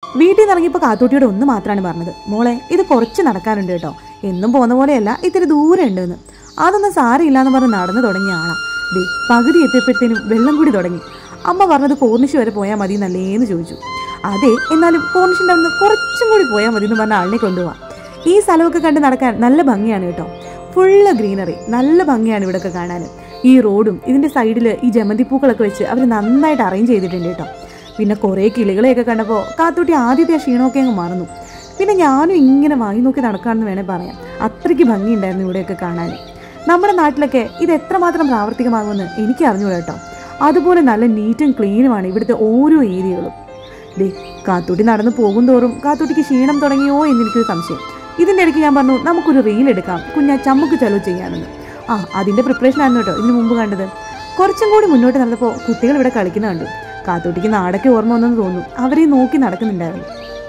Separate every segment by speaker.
Speaker 1: വീട്ടിൽ നിന്ന് ഇറങ്ങിയപ്പോൾ കാത്തൂട്ടിയോട് ഒന്ന് മാത്രമാണ് പറഞ്ഞത് മോളെ ഇത് കുറച്ച് നടക്കാനുണ്ട് കേട്ടോ എന്നും പോകുന്ന പോലെയല്ല ഇത്തിരി ദൂരം ഉണ്ടെന്ന് അതൊന്നും സാരമില്ലാന്ന് പറഞ്ഞ് നടന്നു തുടങ്ങിയ ആളാ ദേ പകുതി എത്തിയപ്പോഴത്തേനും വെള്ളം കൂടി തുടങ്ങി അമ്മ പറഞ്ഞത് കോർണിഷ് വരെ പോയാൽ മതി എന്നല്ലേന്ന് ചോദിച്ചു അതെ എന്നാലും കോർണിഷിൻ്റെ അവിടുന്ന് കുറച്ചും കൂടി പോയാൽ മതി എന്ന് പറഞ്ഞ ആളിനെ കൊണ്ടുപോവാം ഈ സ്ഥലമൊക്കെ കണ്ട് നടക്കാൻ നല്ല ഭംഗിയാണ് കേട്ടോ ഫുള്ള് ഗ്രീനറി നല്ല ഭംഗിയാണ് ഇവിടെയൊക്കെ കാണാൻ ഈ റോഡും ഇതിൻ്റെ സൈഡിൽ ഈ ജമന്തി പൂക്കളൊക്കെ വെച്ച് അവർ നന്നായിട്ട് അറേഞ്ച് ചെയ്തിട്ടുണ്ട് കേട്ടോ പിന്നെ കുറേ കിളികളെയൊക്കെ കണ്ടപ്പോൾ കാത്തൂട്ടി ആദ്യത്തെ ആ ക്ഷീണമൊക്കെ അങ്ങ് മറന്നു പിന്നെ ഞാനും ഇങ്ങനെ വാങ്ങി നോക്കി നടക്കാമെന്ന് വേണേൽ പറയാം അത്രയ്ക്ക് ഭംഗിയുണ്ടായിരുന്നു ഇവിടെയൊക്കെ കാണാൻ നമ്മുടെ നാട്ടിലൊക്കെ ഇത് എത്രമാത്രം പ്രാവർത്തികമാകുമെന്ന് എനിക്ക് അറിഞ്ഞു കേട്ടോ അതുപോലെ നല്ല നീറ്റും ക്ലീനുമാണ് ഇവിടുത്തെ ഓരോ ഏരിയകളും ദേ കാത്തൂട്ടി നടന്നു പോകും തോറും കാത്തൂട്ടിക്ക് ക്ഷീണം തുടങ്ങിയോ എന്നെനിക്കൊരു സംശയം ഇതിൻ്റെ ഇടയ്ക്ക് ഞാൻ പറഞ്ഞു നമുക്കൊരു റീൽ എടുക്കാം കുഞ്ഞ ചമ്മുക്ക് ചെലവ് ചെയ്യാനെന്ന് ആ അതിൻ്റെ പ്രിപ്പറേഷൻ ആയിരുന്നു കേട്ടോ ഇതിന് മുമ്പ് കണ്ടത് കുറച്ചും കൂടി മുന്നോട്ട് നടന്നപ്പോൾ കുട്ടികൾ ഇവിടെ കളിക്കുന്ന കണ്ടു കാത്തൂട്ടിക്ക് നാടൊക്കെ ഓർമ്മ വന്നെന്ന് തോന്നുന്നു അവരെ നോക്കി നടക്കുന്നുണ്ടായിരുന്നു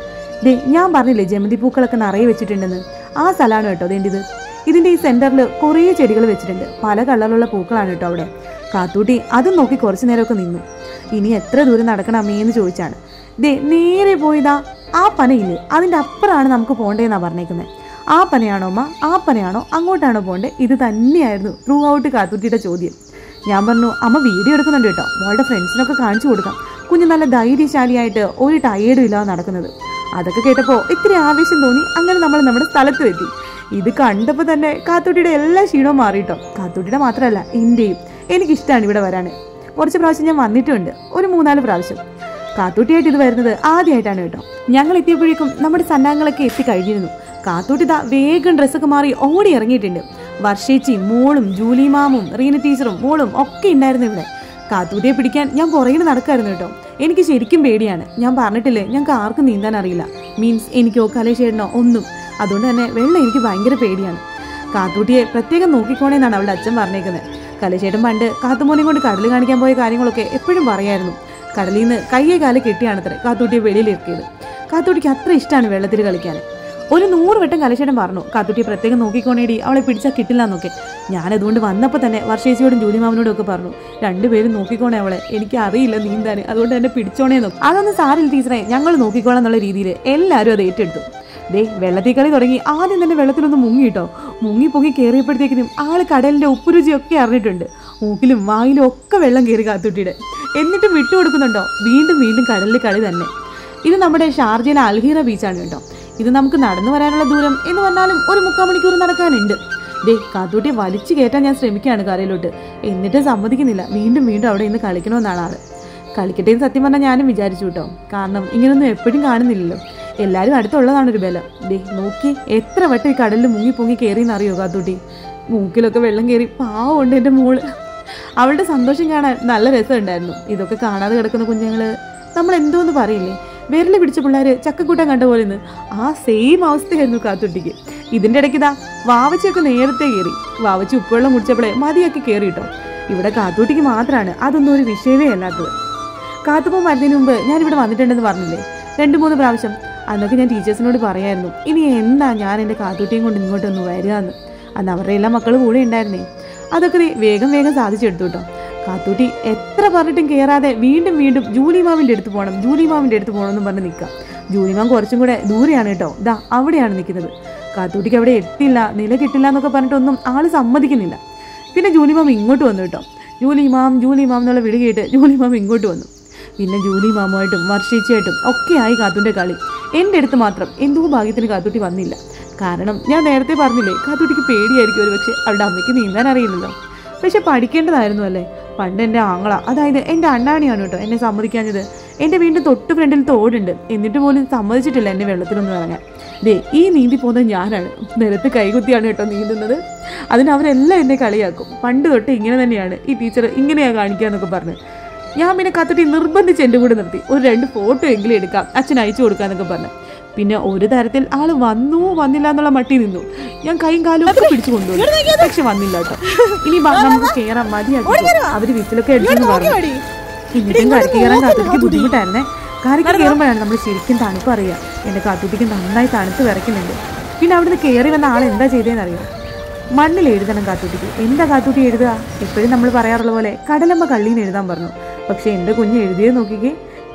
Speaker 1: ദേ ഞാൻ പറഞ്ഞില്ലേ ജമന്തി പൂക്കളൊക്കെ നിറയെ വെച്ചിട്ടുണ്ടെന്ന് ആ സ്ഥലമാണ് കേട്ടോ അതേണ്ടത് ഇതിൻ്റെ ഈ സെൻറ്ററിൽ കുറേ ചെടികൾ വെച്ചിട്ടുണ്ട് പല കളറിലുള്ള പൂക്കളാണ് കേട്ടോ അവിടെ കാത്തൂട്ടി അതും നോക്കി കുറച്ച് നേരമൊക്കെ നിന്നു ഇനി എത്ര ദൂരം നടക്കണം അമ്മയെന്ന് ചോദിച്ചാണ് ദേ നേരെ പോയതാ ആ പനയില്ലേ അതിൻ്റെ അപ്പുറമാണ് നമുക്ക് പോകേണ്ടതെന്നാണ് പറഞ്ഞേക്കുന്നത് ആ പനയാണോ അമ്മ ആ പനയാണോ അങ്ങോട്ടാണോ പോകേണ്ടത് ഇത് തന്നെയായിരുന്നു ത്രൂ ഔട്ട് കാത്തൂട്ടിയുടെ ചോദ്യം ഞാൻ പറഞ്ഞു അമ്മ വീഡിയോ എടുക്കുന്നുണ്ട് കേട്ടോ മോളുടെ ഫ്രണ്ട്സിനൊക്കെ കാണിച്ചു കൊടുക്കാം കുഞ്ഞ് നല്ല ധൈര്യശാലിയായിട്ട് ഒരു ടയേർഡും ഇല്ലാതെ നടക്കുന്നത് അതൊക്കെ കേട്ടപ്പോൾ ഇത്തിരി ആവേശം തോന്നി അങ്ങനെ നമ്മൾ നമ്മുടെ സ്ഥലത്തും എത്തി ഇത് കണ്ടപ്പോൾ തന്നെ കാത്തൂട്ടിയുടെ എല്ലാ ക്ഷീണവും മാറിയിട്ടോ കാത്തൂട്ടിയുടെ മാത്രമല്ല എൻ്റെയും എനിക്കിഷ്ടമാണ് ഇവിടെ വരാൻ കുറച്ച് പ്രാവശ്യം ഞാൻ വന്നിട്ടുമുണ്ട് ഒരു മൂന്നാല് പ്രാവശ്യം കാത്തൂട്ടിയായിട്ട് ഇത് വരുന്നത് ആദ്യമായിട്ടാണ് കേട്ടോ ഞങ്ങൾ എത്തിയപ്പോഴേക്കും നമ്മുടെ സന്നാഹങ്ങളൊക്കെ എത്തിക്കഴിഞ്ഞിരുന്നു കാത്തൂട്ടി ഇതാ വേഗം ഡ്രസ്സൊക്കെ മാറി ഓടി ഇറങ്ങിയിട്ടുണ്ട് വർഷേച്ചിയും മോളും ജൂലി മാമും റീന ടീച്ചറും മോളും ഒക്കെ ഉണ്ടായിരുന്നു ഇവിടെ കാത്തൂട്ടിയെ പിടിക്കാൻ ഞാൻ പുറകിൽ നടക്കായിരുന്നു കേട്ടോ എനിക്ക് ശരിക്കും പേടിയാണ് ഞാൻ പറഞ്ഞിട്ടില്ലേ ഞങ്ങൾക്ക് ആർക്കും നീന്താൻ അറിയില്ല മീൻസ് എനിക്കോ കലേശേടനോ ഒന്നും അതുകൊണ്ട് തന്നെ വെള്ളം എനിക്ക് ഭയങ്കര പേടിയാണ് കാത്തൂട്ടിയെ പ്രത്യേകം നോക്കിക്കോണേന്നാണ് അവളുടെ അച്ഛൻ പറഞ്ഞേക്കുന്നത് കലേശേട്ടൻ പണ്ട് കാത്തുമോനെ കൊണ്ട് കടൽ കാണിക്കാൻ പോയ കാര്യങ്ങളൊക്കെ എപ്പോഴും പറയായിരുന്നു കടലിൽ നിന്ന് കയ്യെ കാല് കെട്ടിയാണത്രേ കാത്തൂട്ടിയെ വെളിയിലിറക്കിയത് കാത്തൂട്ടിക്ക് അത്ര ഇഷ്ടമാണ് വെള്ളത്തിൽ കളിക്കാൻ ഒരു നൂറ് വട്ടം കലശേടൻ പറഞ്ഞു കാത്തുട്ടിയെ പ്രത്യേകം നോക്കിക്കോണേടി അവളെ പിടിച്ചാൽ കിട്ടില്ല എന്നൊക്കെ ഞാൻ അതുകൊണ്ട് വന്നപ്പോൾ തന്നെ വർഷേച്ചിയോടും ജൂലിമാമനോടും ഒക്കെ പറഞ്ഞു രണ്ടുപേരും നോക്കിക്കോണേ അവളെ എനിക്ക് അറിയില്ല നീന്താൻ അതുകൊണ്ട് എന്നെ പിടിച്ചോണേ നോക്കും അതൊന്നും സാരില്ല ടീച്ചറെ ഞങ്ങൾ നോക്കിക്കോളാം എന്നുള്ള രീതിയിൽ എല്ലാവരും അത് ഏറ്റെടുത്തു ദേ വെള്ളത്തിൽ കളി തുടങ്ങി ആദ്യം തന്നെ വെള്ളത്തിലൊന്ന് മുങ്ങിട്ടോ മുങ്ങി പൊങ്ങി കയറിയപ്പോഴത്തേക്കിനും ആള് കടലിന്റെ ഉപ്പുരുചിയൊക്കെ അറിഞ്ഞിട്ടുണ്ട് മൂക്കിലും വായിലും ഒക്കെ വെള്ളം കയറി കാത്തുട്ടിയുടെ എന്നിട്ടും വിട്ടുകൊടുക്കുന്നുണ്ടോ വീണ്ടും വീണ്ടും കടലിൽ കളി തന്നെ ഇത് നമ്മുടെ ഷാർജയിലെ അൽഹീറ ബീച്ചാണ് കേട്ടോ ഇത് നമുക്ക് നടന്നു വരാനുള്ള ദൂരം എന്ന് പറഞ്ഞാലും ഒരു മുക്കാൽ മണിക്കൂർ നടക്കാനുണ്ട് ദേ കാത്തൂട്ടിയെ വലിച്ചു കയറ്റാൻ ഞാൻ ശ്രമിക്കുകയാണ് കരയിലോട്ട് എന്നിട്ടും സമ്മതിക്കുന്നില്ല വീണ്ടും വീണ്ടും അവിടെ ഇന്ന് കളിക്കണമെന്നാണ് ആള് കളിക്കട്ടെ എന്ന് സത്യം പറഞ്ഞാൽ ഞാനും വിചാരിച്ചു കേട്ടോ കാരണം ഇങ്ങനൊന്നും എപ്പോഴും കാണുന്നില്ലല്ലോ എല്ലാവരും അടുത്തുള്ളതാണ് ഒരു ബലം ദേ നോക്കി എത്ര വട്ടം ഈ കടലിൽ മുങ്ങി പൊങ്ങി കയറിയെന്ന് അറിയോ കാത്തൂട്ടി മൂക്കിലൊക്കെ വെള്ളം കയറി പാവമുണ്ട് എൻ്റെ മോള് അവളുടെ സന്തോഷം കാണാൻ നല്ല രസമുണ്ടായിരുന്നു ഇതൊക്കെ കാണാതെ കിടക്കുന്ന കുഞ്ഞുങ്ങള് നമ്മൾ എന്തോന്ന് പറയില്ലേ വിരല് പിടിച്ച പിള്ളേര് ചക്കക്കൂട്ടം കണ്ട പോലെ ഇന്ന് ആ സെയിം അവസ്ഥയായിരുന്നു കാത്തുട്ടിക്ക് ഇതിന്റെ ഇടയ്ക്ക് ഇതാ വാവച്ചൊക്കെ നേരത്തെ കയറി വാവച്ച് ഉപ്പുവെള്ളം കുടിച്ചപ്പോഴേ മതിയാക്കി കയറി കേട്ടോ ഇവിടെ കാത്തൂട്ടിക്ക് മാത്രമാണ് അതൊന്നും ഒരു വിഷയമേ അല്ലാത്തത് കാത്തുമ്പോൾ വരുന്നതിന് മുമ്പ് ഞാനിവിടെ വന്നിട്ടുണ്ടെന്ന് പറഞ്ഞില്ലേ രണ്ട് മൂന്ന് പ്രാവശ്യം അന്നൊക്കെ ഞാൻ ടീച്ചേഴ്സിനോട് പറയായിരുന്നു ഇനി എന്താ ഞാൻ എൻ്റെ കാത്തൂട്ടിയും കൊണ്ട് ഇങ്ങോട്ടൊന്ന് വരിക എന്ന് അന്ന് അവരുടെ എല്ലാ മക്കളും കൂടെ ഉണ്ടായിരുന്നേ അതൊക്കെ ദേ വേഗം വേഗം സാധിച്ചെടുത്തു കേട്ടോ കാത്തൂട്ടി എത്ര പറഞ്ഞിട്ടും കയറാതെ വീണ്ടും വീണ്ടും ജൂലി മാമിൻ്റെ അടുത്ത് പോകണം ജൂലി മാമിൻ്റെ അടുത്ത് പോകണം എന്ന് പറഞ്ഞ് നിൽക്കാം ജൂലി മാം കുറച്ചും കൂടെ ദൂരെയാണ് കേട്ടോ ദാ അവിടെയാണ് നിൽക്കുന്നത് കാത്തൂട്ടിക്ക് അവിടെ എത്തില്ല നില കിട്ടില്ല എന്നൊക്കെ പറഞ്ഞിട്ടൊന്നും ആള് സമ്മതിക്കുന്നില്ല പിന്നെ ജൂലി മാം ഇങ്ങോട്ട് വന്നു കേട്ടോ ജൂലി മാം ജൂലി മാം എന്നുള്ള വിളി കേട്ട് ജൂലി മാം ഇങ്ങോട്ട് വന്നു പിന്നെ ജൂലി മാമുമായിട്ടും വർഷിച്ചയായിട്ടും ഒക്കെയായി കാത്തൂൻ്റെ കളി എൻ്റെ അടുത്ത് മാത്രം എന്തോ ഭാഗ്യത്തിന് കാത്തൂട്ടി വന്നില്ല കാരണം ഞാൻ നേരത്തെ പറഞ്ഞില്ലേ കാത്തൂട്ടിക്ക് പേടിയായിരിക്കും ഒരു പക്ഷേ അവളുടെ അമ്മയ്ക്ക് നീന്താൻ അറിയില്ലല്ലോ പക്ഷെ പഠിക്കേണ്ടതായിരുന്നു അല്ലേ പണ്ട് എൻ്റെ ആങ്ങള അതായത് എൻ്റെ അണ്ണാണിയാണ് കേട്ടോ എന്നെ സമ്മതിക്കാഞ്ഞത് എൻ്റെ വീണ്ടും തൊട്ട് ഫ്രണ്ടിൽ തോടുണ്ട് എന്നിട്ട് പോലും സമ്മതിച്ചിട്ടില്ല എന്നെ വെള്ളത്തിലൊന്നും ഇറങ്ങാൻ ദേ ഈ നീന്തി പോകുന്നത് ഞാനാണ് നിലത്ത് കൈകുത്തിയാണ് കേട്ടോ നീന്തുന്നത് അതിന് അവരെല്ലാം എന്നെ കളിയാക്കും പണ്ട് തൊട്ട് ഇങ്ങനെ തന്നെയാണ് ഈ ടീച്ചർ ഇങ്ങനെയാണ് കാണിക്കുക എന്നൊക്കെ പറഞ്ഞ് ഞാൻ പിന്നെ കത്തിട്ട് നിർബന്ധിച്ച് എൻ്റെ കൂടെ നിർത്തി ഒരു രണ്ട് ഫോട്ടോ എങ്കിലും എടുക്കാം അച്ഛൻ അയച്ചു കൊടുക്കാന്നൊക്കെ പറഞ്ഞു പിന്നെ ഒരു തരത്തിൽ ആള് വന്നു വന്നില്ല എന്നുള്ള മട്ടി നിന്നു ഞാൻ കൈയും കാലും ഒക്കെ പിടിച്ചു കൊണ്ടുപോയി പക്ഷെ വന്നില്ല കേട്ടോ ഇനി വാ, നമുക്ക് കേറാൻ മതിയാക്കി അവര് വിസിലൊക്കെ അടിച്ചെന്ന് പറഞ്ഞു എന്നിട്ടും കരക്ക് കയറാൻ കാത്തുട്ടിക്ക് ബുദ്ധിമുട്ടായിരുന്നേ കരക്ക് കയറുമ്പോഴാണ് നമ്മൾ ശരിക്കും തണുപ്പ് അറിയുക എൻ്റെ കാത്തുട്ടിക്ക് നന്നായി തണുത്ത് വിറയ്ക്കുന്നുണ്ട് പിന്നെ അവിടുന്ന് കയറി വന്ന ആൾ എന്താ ചെയ്തതെന്ന് അറിയാം മണ്ണിൽ എഴുതണം കാത്തൂട്ടിക്ക് എന്താ കാത്തൂട്ടി എഴുതുക എപ്പോഴും നമ്മൾ പറയാറുള്ള പോലെ കടലമ്മ കള്ളീന്ന് എഴുതാൻ പറഞ്ഞു പക്ഷെ എൻ്റെ കുഞ്ഞ് എഴുതിയത് നോക്കിക്കേ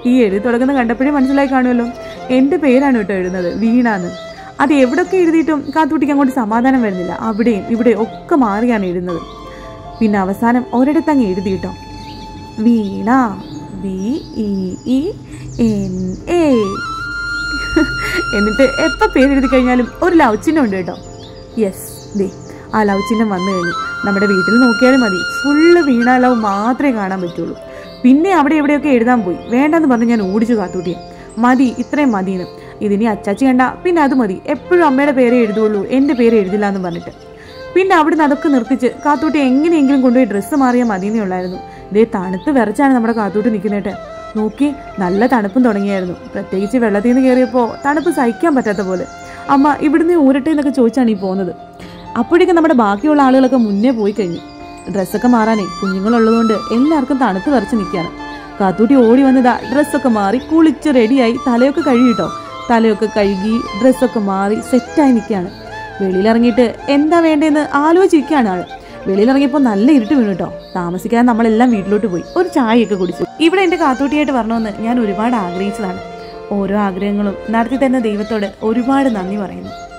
Speaker 1: ഈ എഴുതി തുടങ്ങുന്ന കണ്ടപ്പോഴേ മനസ്സിലായി കാണുമല്ലോ എൻ്റെ പേരാണ് കേട്ടോ എഴുതുന്നത് വീണാന്ന് അത് എവിടെയൊക്കെ എഴുതിയിട്ടും കാത്തൂട്ടിക്ക് അങ്ങോട്ട് സമാധാനം വരുന്നില്ല അവിടെയും ഇവിടെയും ഒക്കെ മാറിയാണ് എഴുതുന്നത് പിന്നെ അവസാനം ഒരിടത്തങ്ങ് എഴുതി കേട്ടോ Veena V E E N A എന്നിട്ട് എപ്പോൾ പേരെഴുതി കഴിഞ്ഞാലും ഒരു ലവ് ചിഹ്നം ഉണ്ട് കേട്ടോ യെസ് ദേ ആ ലവ് ചിഹ്നം വന്നു കഴിഞ്ഞു നമ്മുടെ വീട്ടിൽ നോക്കിയാലും മതി ഫുള്ള് വീണ ലവ് മാത്രമേ കാണാൻ പറ്റുള്ളൂ പിന്നെ അവിടെ എവിടെയൊക്കെ എഴുതാൻ പോയി വേണ്ടെന്ന് പറഞ്ഞ് ഞാൻ ഓടിച്ചു കാത്തൂട്ടിയെ മതി ഇത്രയും മതിയെന്ന് ഇതിനി അച്ചാച്ചി കണ്ട പിന്നെ അത് മതി എപ്പോഴും അമ്മയുടെ പേരേ എഴുതുള്ളൂ എൻ്റെ പേര് എഴുതില്ല എന്ന് പറഞ്ഞിട്ട് പിന്നെ അവിടുന്ന് അതൊക്കെ നിർത്തിച്ച് കാത്തൂട്ടി എങ്ങനെയെങ്കിലും കൊണ്ടുപോയി ഡ്രസ്സ് മാറിയാൽ മതിയെന്നേ ഉള്ളായിരുന്നു ഇതേ തണുത്ത് വിറച്ചാണ് നമ്മുടെ കാത്തൂട്ടി നിൽക്കുന്നേട്ടെ നോക്കി നല്ല തണുപ്പും തുടങ്ങിയായിരുന്നു പ്രത്യേകിച്ച് വെള്ളത്തിൽ നിന്ന് കയറിയപ്പോൾ തണുപ്പ് സഹിക്കാൻ പറ്റാത്ത പോലെ അമ്മ ഇവിടുന്ന് ഊരട്ടെ എന്നൊക്കെ ചോദിച്ചാണ് ഈ പോകുന്നത് അപ്പോഴേക്കും നമ്മുടെ ബാക്കിയുള്ള ആളുകളൊക്കെ മുന്നേ പോയി കഴിഞ്ഞു ഡ്രസ്സൊക്കെ മാറാനേ കുഞ്ഞുങ്ങളുള്ളതുകൊണ്ട് എല്ലാവർക്കും തണുത്ത് വിറച്ച് നിൽക്കുകയാണ് കാത്തൂട്ടി ഓടി വന്നതാ ഡ്രസ്സൊക്കെ മാറി കുളിച്ച് റെഡിയായി തലയൊക്കെ കഴുകിട്ടോ തലയൊക്കെ കഴുകി ഡ്രസ്സൊക്കെ മാറി സെറ്റായി നിൽക്കുകയാണ് വെളിയിലിറങ്ങിയിട്ട് എന്താ വേണ്ടതെന്ന് ആലോചിക്കുകയാണ് ആള് വെളിയിലിറങ്ങിയപ്പോൾ നല്ല ഇരുട്ട് വീണു കേട്ടോ താമസിക്കാതെ നമ്മളെല്ലാം വീട്ടിലോട്ട് പോയി ഒരു ചായയൊക്കെ കുടിച്ചു ഇവിടെ എൻ്റെ കാത്തൂട്ടിയായിട്ട് വരണമെന്ന് ഞാൻ ഒരുപാട് ആഗ്രഹിച്ചതാണ് ഓരോ ആഗ്രഹങ്ങളും നടത്തി തരുന്ന ദൈവത്തോട് ഒരുപാട് നന്ദി പറയുന്നു